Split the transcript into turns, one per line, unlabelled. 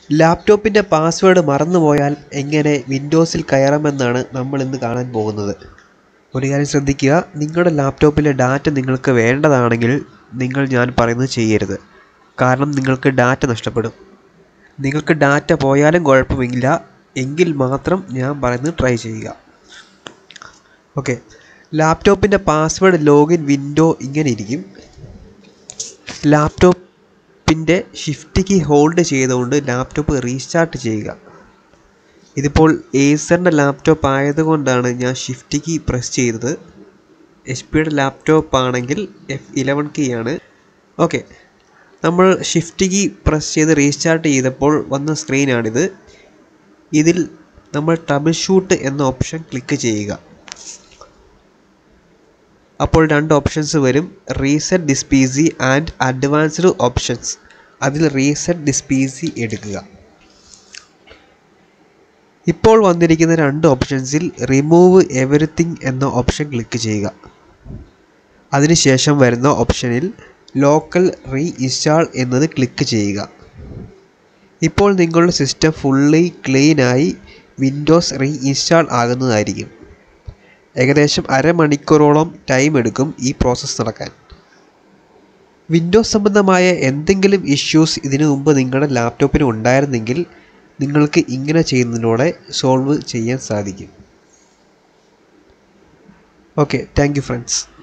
ലാപ്ടോപ്പിൻ്റെ password മറന്നുപോയാൽ എങ്ങനെ വിൻഡോസിൽ കയറാമെന്നാണ് നമ്മൾ ഇന്ന് കാണാൻ പോകുന്നത് ഒരു കാര്യം ശ്രദ്ധിക്കുക നിങ്ങളുടെ ലാപ്ടോപ്പിലെ ഡാറ്റ നിങ്ങൾക്ക് വേണ്ടതാണെങ്കിൽ നിങ്ങൾ ഞാൻ പറയുന്നത് ചെയ്യരുത് കാരണം നിങ്ങൾക്ക് ഡാറ്റ നഷ്ടപ്പെടും നിങ്ങൾക്ക് ഡാറ്റ പോയാലും കുഴപ്പമില്ല എങ്കിൽ മാത്രം ഞാൻ പറയുന്നത് ട്രൈ ചെയ്യുക ഓക്കെ ലാപ്ടോപ്പിൻ്റെ പാസ്വേഡ് ലോഗിൻ വിൻഡോ ഇങ്ങനെ ഇരിക്കും ലാപ്ടോപ്പിൻ്റെ ഷിഫ്റ്റ് കീ ഹോൾഡ് ചെയ്തുകൊണ്ട് ലാപ്ടോപ്പ് റീസ്റ്റാർട്ട് ചെയ്യുക ഇതിപ്പോൾ ഏസറിൻ്റെ ലാപ്ടോപ്പ് ആയതുകൊണ്ടാണ് ഞാൻ ഷിഫ്റ്റ് കീ പ്രസ് ചെയ്തത് എച്ച് പിയുടെ ലാപ്ടോപ്പ് ആണെങ്കിൽ എഫ് ഇലവൻ കീ ആണ് ഓക്കെ നമ്മൾ ഷിഫ്റ്റ് കീ പ്രസ് ചെയ്ത് റീസ്റ്റാർട്ട് ചെയ്തപ്പോൾ വന്ന സ്ക്രീനാണിത് ഇതിൽ നമ്മൾ ട്രബിൾ ഷൂട്ട് എന്ന ഓപ്ഷൻ ക്ലിക്ക് ചെയ്യുക അപ്പോൾ രണ്ട് ഓപ്ഷൻസ് വരും reset this P C and advanced options അതിൽ റീസെറ്റ് ദിസ് പി സി എടുക്കുക ഇപ്പോൾ വന്നിരിക്കുന്ന രണ്ട് ഓപ്ഷൻസിൽ റിമൂവ് എവറിത്തിങ് എന്ന ഓപ്ഷൻ ക്ലിക്ക് ചെയ്യുക അതിനുശേഷം വരുന്ന ഓപ്ഷനിൽ ലോക്കൽ റീ ഇൻസ്റ്റാൾ എന്നത് ക്ലിക്ക് ചെയ്യുക ഇപ്പോൾ നിങ്ങളുടെ സിസ്റ്റം ഫുള്ളി ക്ലീനായി വിൻഡോസ് റീ ഇൻസ്റ്റാൾ ആകുന്നതായിരിക്കും ഏകദേശം അരമണിക്കൂറോളം ടൈം എടുക്കും ഈ പ്രോസസ്സ് നടക്കാൻ വിൻഡോസ് സംബന്ധമായ എന്തെങ്കിലും ഇഷ്യൂസ് ഇതിനു മുമ്പ് നിങ്ങളുടെ ലാപ്ടോപ്പിന് ഉണ്ടായിരുന്നെങ്കിൽ നിങ്ങൾക്ക് ഇങ്ങനെ ചെയ്യുന്നതിലൂടെ സോൾവ് ചെയ്യാൻ സാധിക്കും ഓക്കെ താങ്ക് യു ഫ്രണ്ട്സ്